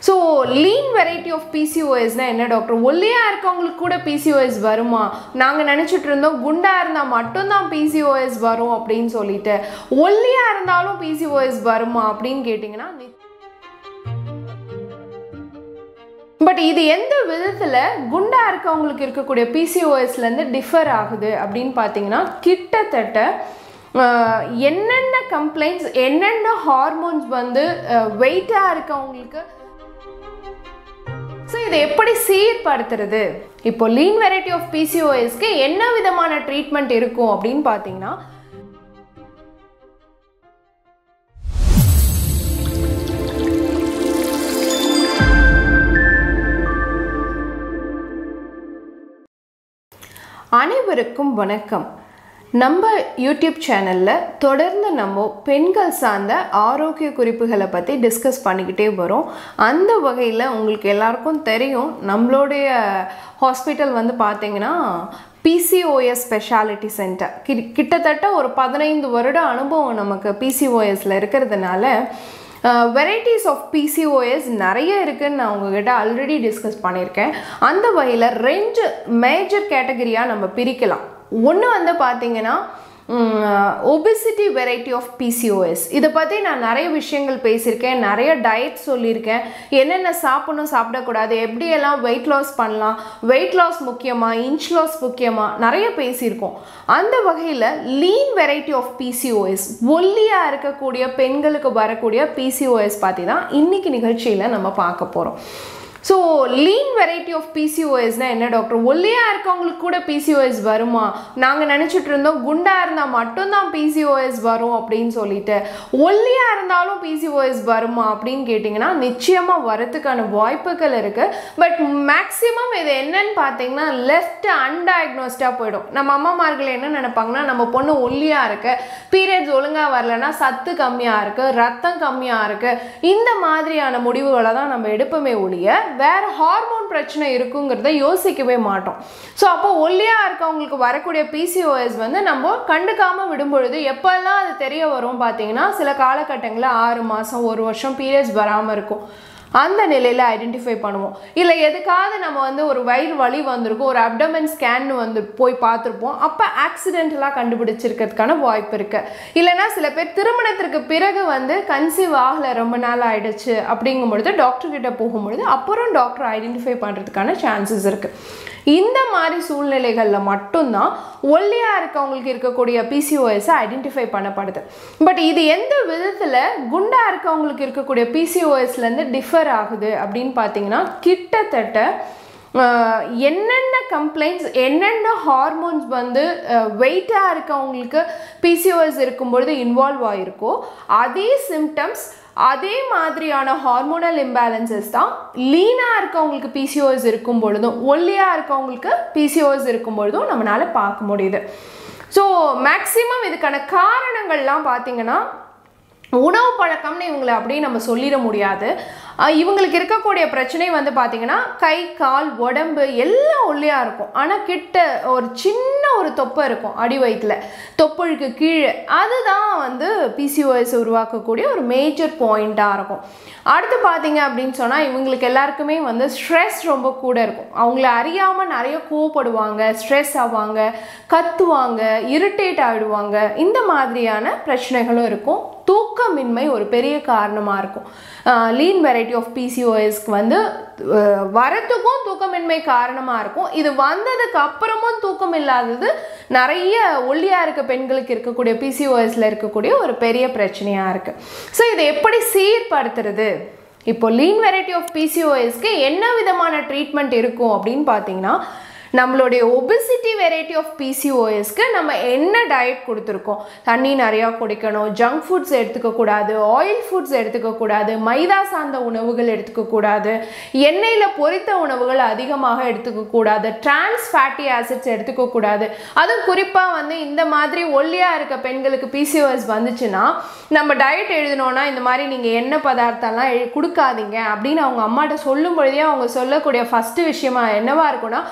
so lean variety of பிசிஓஎஸ்னால் என்ன doctor ஒல்லியாக இருக்கவங்களுக்கு கூட பிசிஓஎஸ் வருமா நாங்கள் நினச்சிட்டு இருந்தோம் குண்டாக இருந்தால் மட்டும்தான் பிசிஓஎஸ் வரும் அப்படின்னு சொல்லிட்டு ஒல்லியாக இருந்தாலும் பிசிஓஎஸ் வருமா அப்படின்னு கேட்டிங்கன்னா பட் இது எந்த விதத்தில் குண்டா இருக்கவங்களுக்கு இருக்கக்கூடிய பிசிஓஎஸ்லேருந்து டிஃபர் ஆகுது அப்படின்னு பார்த்தீங்கன்னா கிட்டத்தட்ட ஆஹ், என்னென்ன கம்ப்ளைண்ட்ஸ் என்னென்ன ஹார்மோன்ஸ் வந்து வெயிட்டாக இருக்கவங்களுக்கு ஸோ இதை எப்படி சீர்படுத்துறது இப்போ லீன் வெரைட்டி ஆஃப் பிசிஓஎஸ்க்கு என்ன விதமான ட்ரீட்மெண்ட் இருக்கும் அப்படின்னு பார்த்தீங்கன்னா அனைவருக்கும் வணக்கம் நம்ம யூடியூப் சேனலில் தொடர்ந்து நம்ம பெண்கள் சார்ந்த ஆரோக்கிய குறிப்புகளை பற்றி டிஸ்கஸ் பண்ணிக்கிட்டே வரோம் அந்த வகையில் உங்களுக்கு எல்லாருக்கும் தெரியும் நம்மளுடைய ஹாஸ்பிட்டல் வந்து பார்த்தீங்கன்னா பிசிஓஎஸ் ஸ்பெஷாலிட்டி சென்டர் கி கிட்டத்தட்ட ஒரு பதினைந்து வருட அனுபவம் நமக்கு பிசிஓஎஸில் இருக்கிறதுனால வெரைட்டிஸ் ஆஃப் பிசிஓஎஸ் நிறைய இருக்குன்னு நான் உங்ககிட்ட ஆல்ரெடி டிஸ்கஸ் பண்ணியிருக்கேன் அந்த வகையில் ரெண்டு மேஜர் கேட்டகரியாக நம்ம பிரிக்கலாம் ஒன்று வந்து பார்த்தீங்கன்னா ஒபிசிட்டி வெரைட்டி ஆஃப் பிசிஓஎஸ் இதை பற்றி நான் நிறைய விஷயங்கள் பேசியிருக்கேன் நிறைய டயட் சொல்லியிருக்கேன் என்னென்ன சாப்பிடணும் சாப்பிடக்கூடாது எப்படியெல்லாம் வெயிட் லாஸ் பண்ணலாம் வெயிட் லாஸ் முக்கியமாக இன்ச் லாஸ் முக்கியமாக நிறைய பேசியிருக்கோம் அந்த வகையில் லீன் வெரைட்டி ஆஃப் பிசிஓஎஸ் ஒல்லியாக இருக்கக்கூடிய பெண்களுக்கு வரக்கூடிய பிசிஓஎஸ் பற்றி தான் இன்றைக்கி நிகழ்ச்சியில் நம்ம பார்க்க போகிறோம் ஸோ லீன் வெரைட்டி ஆஃப் பிசிஓஎஸ்னால் என்ன டாக்டர் ஒல்லியாக இருக்கவங்களுக்கு கூட பிசிஓஎஸ் வருமா நாங்கள் நினச்சிட்டு இருந்தோம் குண்டாக இருந்தால் மட்டும்தான் பிசிஓஎஸ் வரும் அப்படின்னு சொல்லிட்டு ஒல்லியாக இருந்தாலும் பிசிஓஎஸ் வருமா அப்படின்னு கேட்டிங்கன்னா நிச்சயமாக வரத்துக்கான வாய்ப்புகள் இருக்குது பட் மேக்ஸிமம் இது என்னன்னு பார்த்தீங்கன்னா லெஃப்ட் அன்டயக்னோஸ்டாக போயிடும் நம்ம அம்மாமார்கள் என்ன நினைப்பாங்கன்னா நம்ம பொண்ணு ஒல்லியாக இருக்கு பீரியட்ஸ் ஒழுங்காக வரலன்னா சத்து கம்மியாக இருக்குது ரத்தம் கம்மியாக இருக்குது இந்த மாதிரியான முடிவுகளை தான் நம்ம எடுப்போமே ஒழிய வேற ஹார்மோன் பிரச்சனை இருக்குங்கிறத யோசிக்கவே மாட்டோம் ஸோ அப்போ ஒல்லியாக இருக்கவங்களுக்கு வரக்கூடிய பிசிஓஎஸ் வந்து நம்ம கண்டுக்காமல் விடும்பொழுது எப்போல்லாம் அது தெரிய வரும் பார்த்தீங்கன்னா சில காலகட்டங்களில் ஆறு மாதம் ஒரு வருஷம் பீரியட்ஸ் வராமல் இருக்கும் அந்த நிலையில் ஐடென்டிஃபை பண்ணுவோம் இல்லை எதுக்காவது நம்ம வந்து ஒரு வயிறு வலி வந்திருக்கும் ஒரு அப்டமன் ஸ்கேன் வந்து போய் பார்த்துருப்போம் அப்போ ஆக்சிடென்டலாக கண்டுபிடிச்சிருக்கிறதுக்கான வாய்ப்பு இருக்குது இல்லைனா சில பேர் திருமணத்திற்கு பிறகு வந்து கன்சீவ் ஆகலை ரொம்ப நாள் ஆயிடுச்சு அப்படிங்கும் பொழுது டாக்டர் கிட்ட போகும்பொழுது அப்புறம் டாக்டர் ஐடென்டிஃபை பண்ணுறதுக்கான சான்சஸ் இருக்குது இந்த மாதிரி சூழ்நிலைகளில் மட்டும்தான் ஒல்லியாக இருக்கவங்களுக்கு இருக்கக்கூடிய பிசிஓஎஸை ஐடென்டிஃபை பண்ணப்படுது பட் இது எந்த விதத்தில் குண்டா இருக்கவங்களுக்கு இருக்கக்கூடிய பிசிஓஎஸ்லேருந்து டிஃபர் ஆகுது அப்படின்னு பார்த்தீங்கன்னா கிட்டத்தட்ட ஆஹ், என்னென்ன கம்ப்ளைண்ட்ஸ் என்னென்ன ஹார்மோன்ஸ் வந்து வெயிட்டாக இருக்கவங்களுக்கு பிசிஓஎஸ் இருக்கும்பொழுது இன்வால்வ் ஆகிருக்கோ அதே சிம்டம்ஸ் அதே மாதிரியான ஹார்மோனல் இம்பேலன்சஸ் தான் லீனாக இருக்கவங்களுக்கு பிசிஓஎஸ் இருக்கும் பொழுதும் ஒல்லியாக இருக்கவங்களுக்கு பிசிஓஎஸ் இருக்கும் பொழுதும் நம்மளால பார்க்க முடியுது ஸோ மேக்ஸிமம் இதுக்கான காரணங்கள்லாம் பார்த்தீங்கன்னா உணவு பழக்கம்னு இவங்களை அப்படியே நம்ம சொல்லிட முடியாது அஹ் இவங்களுக்கு இருக்கக்கூடிய பிரச்சனை வந்து பார்த்திங்கன்னா கை கால் உடம்பு எல்லாம் ஒல்லியாக இருக்கும் ஆனால் கிட்ட ஒரு சின்ன ஒரு தொப்பை இருக்கும் அடி வயிற்றுல தொப்புளுக்கு கீழே அதுதான் வந்து பிசிஓஎஸ் உருவாக்கக்கூடிய ஒரு மேஜர் பாயிண்ட்டாக இருக்கும் அடுத்து பார்த்தீங்க அப்படின்னு சொன்னால் இவங்களுக்கு எல்லாருக்குமே வந்து ஸ்ட்ரெஸ் ரொம்ப கூட இருக்கும் அவங்கள அறியாமல் நிறைய கோவப்படுவாங்க ஸ்ட்ரெஸ் ஆவாங்க கத்துவாங்க இரிட்டேட் ஆகிடுவாங்க இந்த மாதிரியான பிரச்சனைகளும் இருக்கும் தூக்கமின்மை ஒரு பெரிய காரணமாக இருக்கும் லீன் வெரைட்டி ஆஃப் பிசிஓஎஸ்க்கு வந்து அஹ், வரத்துக்கும் தூக்கமின்மை காரணமாக இருக்கும் இது வந்ததுக்கு அப்புறமும் தூக்கம் இல்லாதது நிறைய ஒல்லியாக இருக்க பெண்களுக்கு இருக்கக்கூடிய பிசிஓஎஸில் இருக்கக்கூடிய ஒரு பெரிய பிரச்சனையாக இருக்குது ஸோ இதை எப்படி சீர்படுத்துறது இப்போ லீன் வெரைட்டி ஆஃப் பிசிஓஎஸ்க்கு என்ன விதமான ட்ரீட்மெண்ட் இருக்கும் அப்படின்னு பார்த்தீங்கன்னா நம்மளுடைய ஒபிசிட்டி வெரைட்டி ஆஃப் பிசிஓஎஸ்க்கு நம்ம என்ன டயட் கொடுத்துருக்கோம் தண்ணி நிறையா குடிக்கணும் ஜங்க் ஃபுட்ஸ் எடுத்துக்கக்கூடாது ஆயில் ஃபுட்ஸ் எடுத்துக்கக்கூடாது மைதா சார்ந்த உணவுகள் எடுத்துக்கக்கூடாது எண்ணெயில் பொரித்த உணவுகள் அதிகமாக எடுத்துக்கக்கூடாது டிரான்ஸ் ஃபேட்டி ஆசிட்ஸ் எடுத்துக்கக்கூடாது அதுவும் குறிப்பாக வந்து இந்த மாதிரி ஒல்லியாக இருக்க பெண்களுக்கு பிசிஓஎஸ் வந்துச்சுன்னா நம்ம டயட் எழுதணும்னா இந்த மாதிரி நீங்கள் எண்ணெய் பதார்த்தம்லாம் எழு கொடுக்காதீங்க அப்படின்னு அவங்க அம்மாட்ட சொல்லும் பொழுதே அவங்க சொல்லக்கூடிய ஃபஸ்ட்டு விஷயமா என்னவா இருக்கும்னா டாக்டர்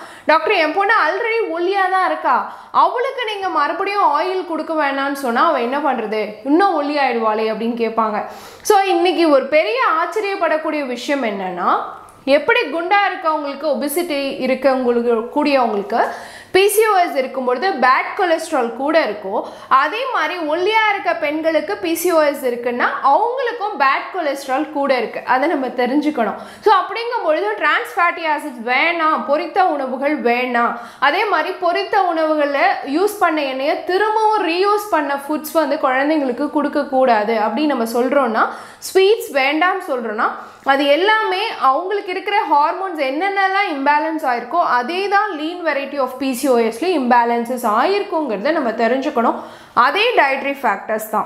டாக்டர் என் பொண்ணு ஆல்ரெடி ஒல்லியாக தான் இருக்கா அவளுக்கு நீங்கள் மறுபடியும் ஆயில் கொடுக்க வேணாம்னு சொன்னால் அவள் என்ன பண்ணுறது இன்னும் ஒல்லி ஆயிடுவாளே அப்படின்னு கேட்பாங்க ஸோ இன்னைக்கு ஒரு பெரிய ஆச்சரியப்படக்கூடிய விஷயம் என்னன்னா எப்படி குண்டா இருக்கவங்களுக்கு ஒபிசிட்டி இருக்கவங்களுக்கு கூடியவங்களுக்கு பிசிஓஎஸ் இருக்கும்பொழுது பேட் கொலஸ்ட்ரால் கூட இருக்கும் அதே மாதிரி ஒல்லியாக இருக்க பெண்களுக்கு பிசிஓஎஸ் இருக்குன்னா அவங்களுக்கும் பேட் கொலஸ்ட்ரால் கூட இருக்குது அதை நம்ம தெரிஞ்சுக்கணும் ஸோ அப்படிங்கும் பொழுது டிரான்ஸ் ஃபேட்டி ஆசிட்ஸ் வேணாம் பொரித்த உணவுகள் வேணாம் அதே மாதிரி பொரித்த உணவுகளில் யூஸ் பண்ண எண்ணெயை திரும்பவும் ரீயூஸ் பண்ண ஃபுட்ஸ் வந்து குழந்தைங்களுக்கு கொடுக்கக்கூடாது அப்படின்னு நம்ம சொல்கிறோன்னா ஸ்வீட்ஸ் வேண்டாம்னு சொல்கிறோன்னா அது எல்லாமே அவங்களுக்கு இருக்கிற ஹார்மோன்ஸ் என்னென்னலாம் இம்பேலன்ஸ் ஆயிருக்கோ அதே தான் லீன் வெரைட்டி ஆஃப் பிசிஓஎஸ்லேயும் இம்பேலன்சஸ் ஆயிருக்குங்கிறத நம்ம தெரிஞ்சுக்கணும் அதே டயட்ரி ஃபேக்டர்ஸ் தான்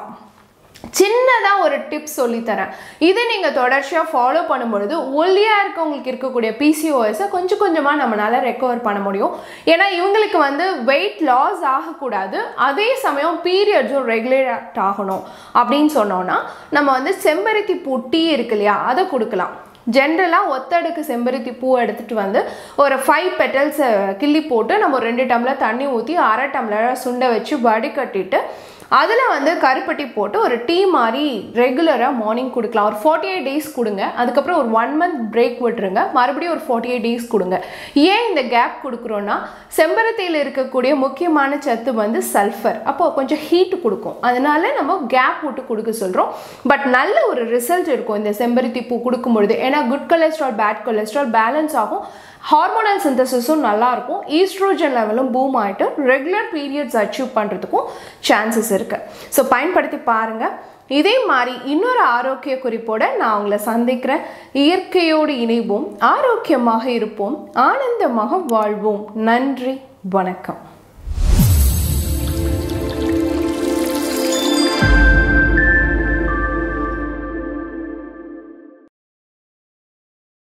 சின்னதாக ஒரு டிப்ஸ் சொல்லித்தரேன் இதை நீங்கள் தொடர்ச்சியாக ஃபாலோ பண்ணும்பொழுது ஒல்லியாக இருக்கவங்களுக்கு இருக்கக்கூடிய பிசிஓஎஸை கொஞ்சம் கொஞ்சமாக நம்மளால் ரெக்கவர் பண்ண முடியும் ஏன்னா இவங்களுக்கு வந்து வெயிட் லாஸ் ஆகக்கூடாது அதே சமயம் பீரியட்ஸும் ரெகுலேட் ஆகணும் அப்படின்னு சொன்னோன்னா நம்ம வந்து செம்பருத்தி பூ டீ இருக்கு இல்லையா அதை கொடுக்கலாம் ஜென்ரலாக ஒத்தடுக்கு செம்பருத்தி பூ எடுத்துகிட்டு வந்து ஒரு ஃபைவ் பெட்டல்ஸை கிள்ளி போட்டு நம்ம ஒரு ரெண்டு டம்ளர் தண்ணி ஊற்றி அரை டம்ளர் சுண்டை வச்சு வடிகட்டிட்டு அதில் வந்து கருப்பட்டி போட்டு ஒரு டீ மாதிரி ரெகுலராக மார்னிங் கொடுக்கலாம் ஒரு ஃபார்ட்டி எயிட் டேஸ் கொடுங்க அதுக்கப்புறம் ஒரு ஒன் மந்த் பிரேக் விட்டுருங்க மறுபடியும் ஒரு ஃபார்ட்டி எயிட் டேஸ் கொடுங்க ஏன் இந்த கேப் கொடுக்குறோன்னா செம்பருத்தியில் இருக்கக்கூடிய முக்கியமான சத்து வந்து சல்ஃபர் அப்போ கொஞ்சம் ஹீட் கொடுக்கும் அதனால நம்ம கேப் விட்டு கொடுக்க சொல்கிறோம் பட் நல்ல ஒரு ரிசல்ட் இருக்கும் இந்த செம்பருத்தி பூ கொடுக்கும் பொழுது ஏன்னா good cholesterol bad cholesterol balance ஆகும் ஹார்மோனல் சிந்தசிஸும் நல்லாயிருக்கும் ஈஸ்ட்ரோஜன் லெவலும் பூம் ஆகிட்டு ரெகுலர் பீரியட்ஸ் அச்சீவ் பண்ணுறதுக்கும் சான்சஸ் இருக்குது ஸோ பயன்படுத்தி பாருங்கள் இதே மாதிரி இன்னொரு ஆரோக்கிய குறிப்போட நான் உங்களை சந்திக்கிறேன் இயற்கையோடு இணைவோம் ஆரோக்கியமாக இருப்போம் ஆனந்தமாக வாழ்வோம் நன்றி வணக்கம்